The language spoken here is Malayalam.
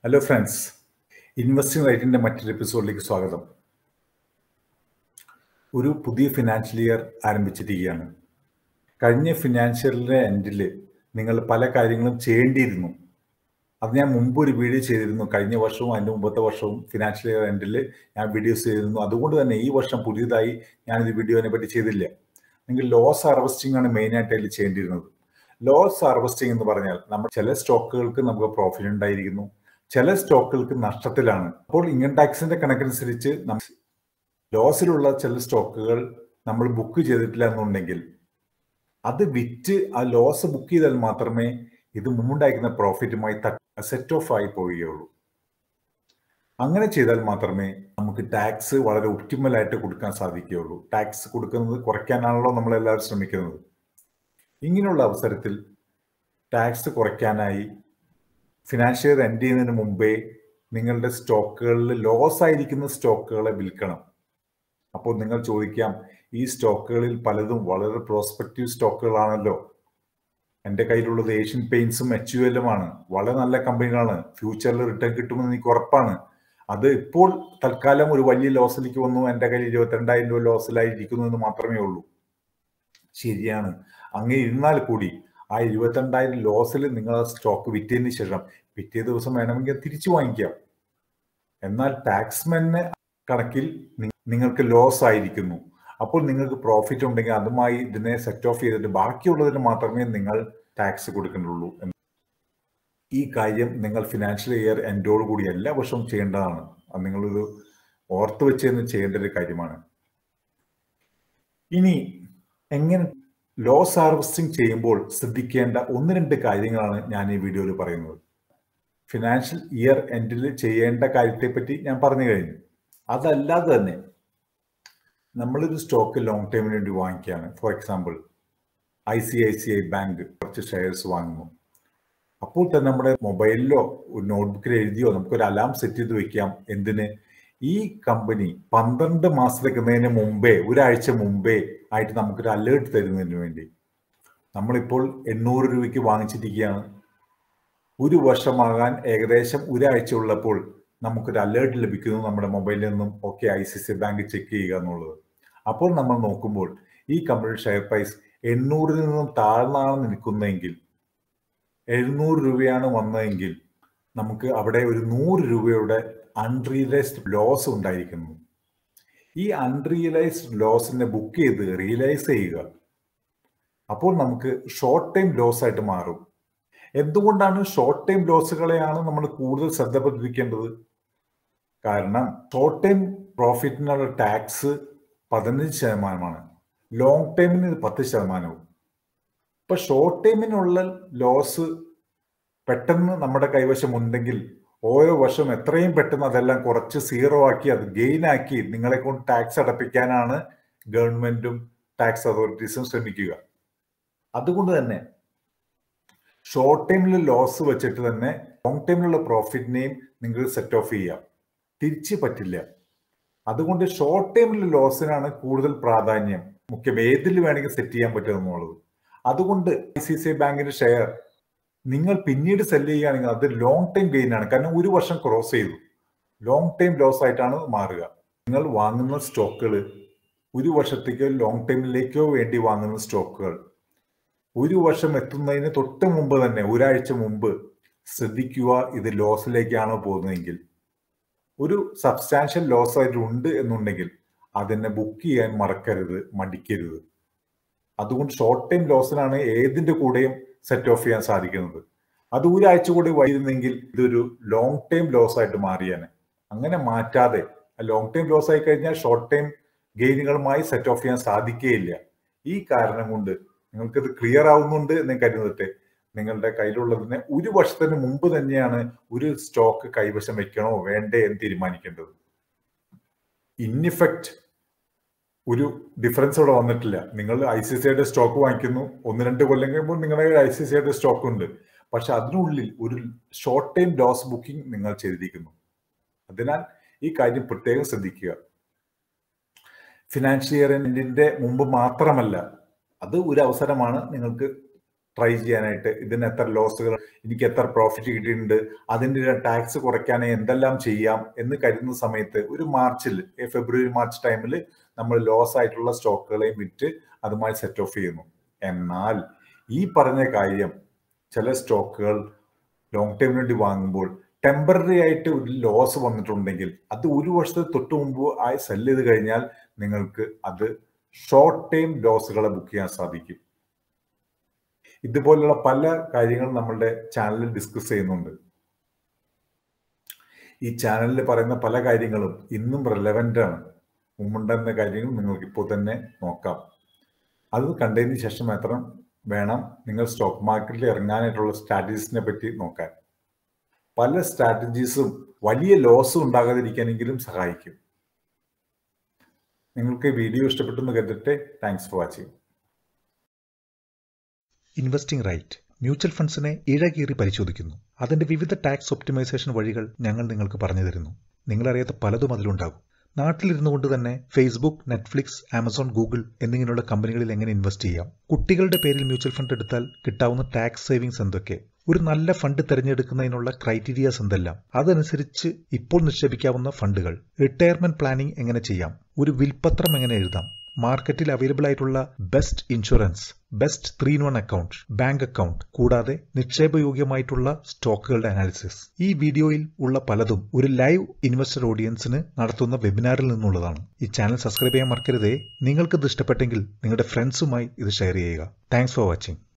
ഹലോ ഫ്രണ്ട്സ് ഇൻവെസ്റ്റിംഗ് റൈറ്റിന്റെ മറ്റൊരു എപ്പിസോഡിലേക്ക് സ്വാഗതം ഒരു പുതിയ ഫിനാൻഷ്യൽ ഇയർ ആരംഭിച്ചിരിക്കുകയാണ് കഴിഞ്ഞ ഫിനാൻഷ്യലിന്റെ എൻഡിൽ നിങ്ങൾ പല കാര്യങ്ങളും ചെയ്യേണ്ടിയിരുന്നു അത് ഞാൻ മുമ്പ് ഒരു വീഡിയോ ചെയ്തിരുന്നു കഴിഞ്ഞ വർഷവും അതിൻ്റെ മുമ്പത്തെ വർഷവും ഫിനാൻഷ്യൽ ഇയർ എൻഡിൽ ഞാൻ വീഡിയോസ് ചെയ്തിരുന്നു അതുകൊണ്ട് തന്നെ ഈ വർഷം പുതിയതായി ഞാനിത് വീഡിയോനെ പറ്റി ചെയ്തില്ല നിങ്ങൾ ലോസ് ഹാർവസ്റ്റിംഗ് ആണ് മെയിനായിട്ട് അതിൽ ചെയ്യേണ്ടിയിരുന്നത് ലോസ് ഹാർവസ്റ്റിംഗ് എന്ന് പറഞ്ഞാൽ നമ്മൾ ചില സ്റ്റോക്കുകൾക്ക് നമുക്ക് പ്രോഫിറ്റ് ഉണ്ടായിരിക്കുന്നു ചില സ്റ്റോക്കുകൾക്ക് നഷ്ടത്തിലാണ് അപ്പോൾ ഇൻകം ടാക്സിന്റെ കണക്കനുസരിച്ച് ലോസിലുള്ള ചില സ്റ്റോക്കുകൾ നമ്മൾ ബുക്ക് ചെയ്തിട്ടില്ല എന്നുണ്ടെങ്കിൽ അത് വിറ്റ് ആ ലോസ് ബുക്ക് ചെയ്താൽ മാത്രമേ ഇത് മുമ്പുണ്ടായിരിക്കുന്ന പ്രോഫിറ്റുമായി സെറ്റ് ഓഫ് ആയി പോവുകയുള്ളൂ അങ്ങനെ ചെയ്താൽ മാത്രമേ നമുക്ക് ടാക്സ് വളരെ ഒപ്റ്റിമൽ ആയിട്ട് കൊടുക്കാൻ സാധിക്കുകയുള്ളൂ ടാക്സ് കൊടുക്കുന്നത് കുറയ്ക്കാനാണല്ലോ നമ്മൾ എല്ലാവരും ശ്രമിക്കുന്നത് ഇങ്ങനെയുള്ള അവസരത്തിൽ ടാക്സ് കുറയ്ക്കാനായി ഫിനാൻഷ്യൽ ഇയർ എൻഡ് ചെയ്യുന്നതിന് മുമ്പേ നിങ്ങളുടെ സ്റ്റോക്കുകളിൽ ലോസ് ആയിരിക്കുന്ന സ്റ്റോക്കുകളെ വിൽക്കണം അപ്പോൾ നിങ്ങൾ ചോദിക്കാം ഈ സ്റ്റോക്കുകളിൽ പലതും വളരെ പ്രോസ്പെക്റ്റീവ് സ്റ്റോക്കുകളാണല്ലോ എൻ്റെ കയ്യിലുള്ളത് ഏഷ്യൻ പെയിൻസും എച്ച് യു എല്ലുമാണ് വളരെ നല്ല കമ്പനികളാണ് ഫ്യൂച്ചറിൽ റിട്ടേൺ കിട്ടുമെന്ന് എനിക്ക് ഉറപ്പാണ് അത് ഇപ്പോൾ തൽക്കാലം ഒരു വലിയ ലോസിലേക്ക് വന്നു എൻ്റെ കയ്യിൽ ഇരുപത്തിരണ്ടായിരം രൂപ ലോസിലായിരിക്കുന്നു എന്ന് മാത്രമേ ഉള്ളൂ ശരിയാണ് അങ്ങനെ ഇരുന്നാൽ കൂടി ആ ഇരുപത്തിരണ്ടായിരം ലോസിൽ നിങ്ങൾ സ്റ്റോക്ക് വിറ്റതിന് ശേഷം പിറ്റേ ദിവസം വേണമെങ്കിൽ തിരിച്ചു വാങ്ങിക്കാം എന്നാൽ ടാക്സ്മെന് കണക്കിൽ നിങ്ങൾക്ക് ലോസ് ആയിരിക്കുന്നു അപ്പോൾ നിങ്ങൾക്ക് പ്രോഫിറ്റ് ഉണ്ടെങ്കിൽ അതുമായി ഇതിനെ സെറ്റ് ഓഫ് ചെയ്തിട്ട് ബാക്കിയുള്ളതിന് മാത്രമേ നിങ്ങൾ ടാക്സ് കൊടുക്കുന്നുള്ളൂ ഈ കാര്യം നിങ്ങൾ ഫിനാൻഷ്യൽ ഇയർ എൻഡോട് കൂടി എല്ലാ വർഷവും ചെയ്യേണ്ടതാണ് അത് നിങ്ങളിത് ഓർത്ത് വെച്ചെന്ന് ചെയ്യേണ്ട ഒരു കാര്യമാണ് ഇനി എങ്ങനെ ലോസ് ഹാർവസ്റ്റിംഗ് ചെയ്യുമ്പോൾ ശ്രദ്ധിക്കേണ്ട ഒന്ന് രണ്ട് കാര്യങ്ങളാണ് ഞാൻ ഈ വീഡിയോയിൽ പറയുന്നത് ഫിനാൻഷ്യൽ ഇയർ എൻഡിൽ ചെയ്യേണ്ട കാര്യത്തെപ്പറ്റി ഞാൻ പറഞ്ഞു കഴിഞ്ഞു അതല്ലാതെ തന്നെ നമ്മളൊരു സ്റ്റോക്ക് ലോങ് ടൈമിന് വേണ്ടി വാങ്ങിക്കുകയാണ് for example I C I C I bank കുറച്ച് ഷെയർസ് വാങ്ങുന്നു അപ്പോൾ തന്നെ നമ്മുടെ മൊബൈലിലോ നോട്ട്ബുക്കിൽ എഴുതിയോ നമുക്കൊരു അലാം സെറ്റ് ചെയ്ത് വെക്കാം എന്തിന് ഈ കമ്പനി പന്ത്രണ്ട് മാസത്തേക്കുന്നതിന് മുമ്പേ ഒരാഴ്ച മുമ്പേ ആയിട്ട് നമുക്കൊരു അലേർട്ട് തരുന്നതിന് വേണ്ടി നമ്മളിപ്പോൾ എണ്ണൂറ് രൂപയ്ക്ക് വാങ്ങിച്ചിരിക്കുകയാണ് ഒരു വർഷമാകാൻ ഏകദേശം ഒരാഴ്ച ഉള്ളപ്പോൾ നമുക്കൊരു അലേർട്ട് ലഭിക്കുന്നു നമ്മുടെ മൊബൈലിൽ നിന്നും okay I C C bank check ചെയ്യുക എന്നുള്ളത് അപ്പോൾ നമ്മൾ നോക്കുമ്പോൾ ഈ കമ്പനിയുടെ ഷെയർ പ്രൈസ് എണ്ണൂറിൽ നിന്നും താഴ്ന്നാണ് നിൽക്കുന്നതെങ്കിൽ എഴുന്നൂറ് രൂപയാണ് വന്നതെങ്കിൽ നമുക്ക് അവിടെ ഒരു നൂറ് രൂപയുടെ അൺറിയലൈസ്ഡ് ലോസ് ഉണ്ടായിരിക്കുന്നു ഈ അൺറിയലൈസ്ഡ് ലോസിനെ ബുക്ക് ചെയ്ത് റിയലൈസ് ചെയ്യുക അപ്പോൾ നമുക്ക് ഷോർട്ട് ടൈം ലോസ് ആയിട്ട് മാറും എന്തുകൊണ്ടാണ് ഷോർട്ട് ടൈം ലോസുകളെയാണ് നമ്മൾ കൂടുതൽ ശ്രദ്ധ പതിപ്പിക്കേണ്ടത് കാരണം ഷോർട്ട് ടൈം പ്രോഫിറ്റിനുള്ള ടാക്സ് പതിനഞ്ച് ശതമാനമാണ് ലോങ് ടൈമിന് ഇത് പത്ത് ശതമാനവും ഇപ്പൊ ഷോർട്ട് ടൈമിനുള്ള ലോസ് പെട്ടെന്ന് നമ്മുടെ കൈവശം ഉണ്ടെങ്കിൽ ഓരോ വർഷം എത്രയും പെട്ടെന്ന് അതെല്ലാം കുറച്ച് സീറോ ആക്കി അത് ഗെയിൻ ആക്കി നിങ്ങളെ കൊണ്ട് ടാക്സ് അടപ്പിക്കാനാണ് ഗവൺമെന്റും ടാക്സ് അതോറിറ്റീസും ശ്രമിക്കുക അതുകൊണ്ട് തന്നെ ഷോർട്ട് ടൈമിൽ ലോസ് വെച്ചിട്ട് തന്നെ ലോങ് ടൈമിലുള്ള പ്രോഫിറ്റിനെയും നിങ്ങൾ സെറ്റ് ഓഫ് ചെയ്യാം തിരിച്ച് പറ്റില്ല അതുകൊണ്ട് ഷോർട്ട് ടൈമിൽ ലോസിനാണ് കൂടുതൽ പ്രാധാന്യം മുഖ്യം ഏതിൽ വേണമെങ്കിൽ സെറ്റ് ചെയ്യാൻ പറ്റുമെന്നുള്ളത് അതുകൊണ്ട് ഐ സി സി ഐ ബാങ്കിന്റെ ഷെയർ നിങ്ങൾ പിന്നീട് സെല് ചെയ്യുകയാണെങ്കിൽ അത് ലോങ് ടൈം ഗെയിൻ ആണ് കാരണം ഒരു വർഷം ക്രോസ് ചെയ്തു ലോങ് ടൈം ലോസ് ആയിട്ടാണ് മാറുക നിങ്ങൾ വാങ്ങുന്ന സ്റ്റോക്കുകൾ ഒരു വർഷത്തേക്കോ ലോങ് ടൈമിലേക്കോ വേണ്ടി വാങ്ങുന്ന സ്റ്റോക്കുകൾ ഒരു വർഷം എത്തുന്നതിന് തൊട്ട് മുമ്പ് തന്നെ ഒരാഴ്ച മുമ്പ് ശ്രദ്ധിക്കുക ഇത് ലോസിലേക്കാണോ പോകുന്നതെങ്കിൽ ഒരു സബ്സ്റ്റാൻഷ്യൽ ലോസ് ആയിട്ടുണ്ട് എന്നുണ്ടെങ്കിൽ അതിനെ ബുക്ക് ചെയ്യാൻ മറക്കരുത് മടിക്കരുത് അതുകൊണ്ട് ഷോർട്ട് ടൈം ലോസിനാണ് ഏതിന്റെ കൂടെയും സെറ്റ് ഓഫ് ചെയ്യാൻ സാധിക്കുന്നത് അത് ഒരാഴ്ച കൂടി വൈകുന്നെങ്കിൽ ഇതൊരു ലോങ് ടൈം ലോസ് ആയിട്ട് മാറിയാണ് അങ്ങനെ മാറ്റാതെ ലോങ് ടൈം ലോസ് ആയി കഴിഞ്ഞാൽ ഷോർട്ട് ടൈം ഗെയിനുകളുമായി സെറ്റ് ഓഫ് ചെയ്യാൻ സാധിക്കുകയില്ല ഈ കാരണം കൊണ്ട് നിങ്ങൾക്കിത് ക്ലിയർ ആവുന്നുണ്ട് എന്ന് കരുതട്ടെ നിങ്ങളുടെ കയ്യിലുള്ളതിനെ ഒരു വർഷത്തിന് മുമ്പ് തന്നെയാണ് ഒരു സ്റ്റോക്ക് കൈവശം വെക്കണോ വേണ്ടേ എന്ന് തീരുമാനിക്കേണ്ടത് ഇന്നിഫക്റ്റ് ഒരു ഡിഫറൻസ് ഇവിടെ വന്നിട്ടില്ല നിങ്ങൾ ഐ സി സി ഐയുടെ സ്റ്റോക്ക് വാങ്ങിക്കുന്നു ഒന്ന് രണ്ട് കൊല്ലം കഴിയുമ്പോൾ നിങ്ങളുടെ ഐ സി സി ഐയുടെ സ്റ്റോക്ക് ഉണ്ട് പക്ഷെ അതിനുള്ളിൽ ഒരു ഷോർട്ട് ടൈം ലോസ് ബുക്കിംഗ് നിങ്ങൾ ചെയ്തിരിക്കുന്നു അതിനാൽ ഈ കാര്യം പ്രത്യേകം ശ്രദ്ധിക്കുക ഫിനാൻഷ്യൽ ഇയർ എൻഡിന്റെ മുമ്പ് മാത്രമല്ല അത് ഒരു അവസരമാണ് നിങ്ങൾക്ക് ട്രൈ ചെയ്യാനായിട്ട് ഇതിന് എത്ര ലോസുകൾ എനിക്ക് എത്ര പ്രോഫിറ്റ് കിട്ടിയിട്ടുണ്ട് അതിൻ്റെ ടാക്സ് കുറയ്ക്കാനേ എന്തെല്ലാം ചെയ്യാം എന്ന് കരുതുന്ന സമയത്ത് ഒരു മാർച്ചിൽ ഫെബ്രുവരി മാർച്ച് ടൈമിൽ നമ്മൾ ലോസ് ആയിട്ടുള്ള സ്റ്റോക്കുകളെയും വിറ്റ് അതുമായി സെറ്റ് ഓഫ് ചെയ്യുന്നു എന്നാൽ ഈ പറഞ്ഞ കാര്യം ചില സ്റ്റോക്കുകൾ ലോങ് ടൈമിന് വേണ്ടി വാങ്ങുമ്പോൾ ടെമ്പററി ആയിട്ട് ഒരു ലോസ് വന്നിട്ടുണ്ടെങ്കിൽ അത് ഒരു വർഷത്തെ തൊട്ട് മുമ്പ് ആയി സെല് ചെയ്ത് കഴിഞ്ഞാൽ നിങ്ങൾക്ക് അത് ഷോർട്ട് ടൈം ലോസുകളെ ബുക്ക് ചെയ്യാൻ സാധിക്കും ഇതുപോലുള്ള പല കാര്യങ്ങളും നമ്മളുടെ ചാനലിൽ ഡിസ്കസ് ചെയ്യുന്നുണ്ട് ഈ ചാനലിൽ പറയുന്ന പല കാര്യങ്ങളും ഇന്നും റെലവൻ്റ് ആണ് മുമ്പുണ്ടെന്ന കാര്യങ്ങൾ നിങ്ങൾക്ക് ഇപ്പോൾ തന്നെ നോക്കാം അത് കണ്ടതിന് ശേഷം മാത്രം വേണം നിങ്ങൾ സ്റ്റോക്ക് മാർക്കറ്റിൽ ഇറങ്ങാനായിട്ടുള്ള സ്ട്രാറ്റജീസിനെ പറ്റി നോക്കാൻ പല സ്ട്രാറ്റജീസും വലിയ ലോസ് ഉണ്ടാകാതിരിക്കാനെങ്കിലും സഹായിക്കും നിങ്ങൾക്ക് വീഡിയോ ഇഷ്ടപ്പെട്ടെന്ന് കരുതട്ടെ thanks for watching investing right mutual ഫണ്ട്സിനെ ഇഴകീറി പരിശോധിക്കുന്നു അതിന്റെ വിവിധ ടാക്സ് ഒപ്റ്റിമൈസേഷൻ വഴികൾ ഞങ്ങൾ നിങ്ങൾക്ക് പറഞ്ഞു തരുന്നു നിങ്ങളറിയാത്ത പലതും അതിലുണ്ടാകും നാട്ടിലിരുന്നു കൊണ്ട് തന്നെ ഫേസ്ബുക്ക് നെറ്റ്ഫ്ലിക്സ് ആമസോൺ ഗൂഗിൾ എന്നിങ്ങനെയുള്ള കമ്പനികളിൽ എങ്ങനെ ഇൻവെസ്റ്റ് ചെയ്യാം കുട്ടികളുടെ പേരിൽ മ്യൂച്വൽ ഫണ്ട് എടുത്താൽ കിട്ടാവുന്ന ടാക്സ് സേവിങ്സ് എന്തൊക്കെ ഒരു നല്ല ഫണ്ട് തിരഞ്ഞെടുക്കുന്നതിനുള്ള ക്രൈറ്റീരിയാസ് എന്തെല്ലാം അതനുസരിച്ച് ഇപ്പോൾ നിക്ഷേപിക്കാവുന്ന ഫണ്ടുകൾ റിട്ടയർമെന്റ് പ്ലാനിംഗ് എങ്ങനെ ചെയ്യാം ഒരു വിൽപത്രം എങ്ങനെ എഴുതാം മാർക്കറ്റിൽ അവൈലബിൾ ആയിട്ടുള്ള best insurance best three in one account bank account കൂടാതെ നിക്ഷേപയോഗ്യമായിട്ടുള്ള സ്റ്റോക്കുകളുടെ അനാലിസിസ് ഈ വീഡിയോയിൽ ഉള്ള പലതും ഒരു ലൈവ് ഇൻവെസ്റ്റർ ഓഡിയൻസിന് നടത്തുന്ന വെബിനാറിൽ നിന്നുള്ളതാണ് ഈ ചാനൽ സബ്സ്ക്രൈബ് ചെയ്യാൻ മറക്കരുതേ നിങ്ങൾക്ക് ഇത് ഇഷ്ടപ്പെട്ടെങ്കിൽ നിങ്ങളുടെ ഫ്രണ്ട്സുമായി ഇത് ഷെയർ ചെയ്യുക താങ്ക്സ് ഫോർ വാച്ചിങ്